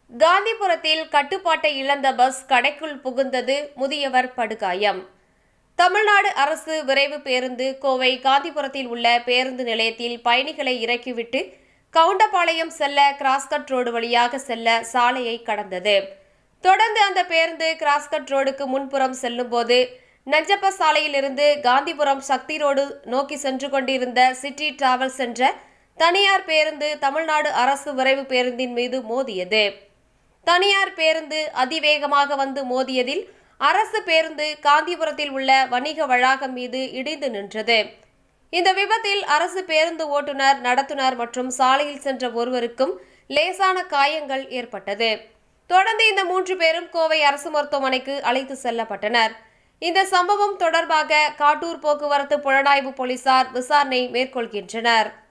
காந்திபுரத்தில் கட்டுப்பாட்டை இழந்த பஸ் கடைக்குள் புகுந்தது முதியவர் படுகாயம் தமிழ்நாடு அரசு விரைவு பேருந்து கோவை காந்திபுரத்தில் உள்ள பேருந்து நிலையத்தில் பயணிகளை இறக்கிவிட்டு கவுண்டபாளையம் செல்ல கிராஸ்கட் ரோடு வழியாக செல்ல சாலையை கடந்தது தொடர்ந்து அந்த பேருந்து கிராஸ்கட் ரோடுக்கு முன்புறம் செல்லும்போது நஞ்சப்ப சாலையிலிருந்து காந்திபுரம் சக்தி ரோடு நோக்கி சென்று கொண்டிருந்த சிட்டி டிராவல்ஸ் என்ற தனியார் பேருந்து தமிழ்நாடு அரசு விரைவு பேருந்தின் மீது மோதியது தனியார் பேருந்து அதிவேகமாக வந்து மோதியதில் அரசு பேருந்து காந்திபுரத்தில் உள்ள வணிக வளாகம் மீது இடிந்து நின்றது இந்த விபத்தில் அரசு பேருந்து ஓட்டுநர் நடத்துனர் மற்றும் சாலையில் சென்ற ஒருவருக்கும் லேசான காயங்கள் ஏற்பட்டது தொடர்ந்து இந்த மூன்று பேரும் கோவை அரசு மருத்துவமனைக்கு அழைத்து செல்லப்பட்டனர் இந்த சம்பவம் தொடர்பாக காட்டூர் போக்குவரத்து புலனாய்வு போலீசார் விசாரணை மேற்கொள்கின்றனர்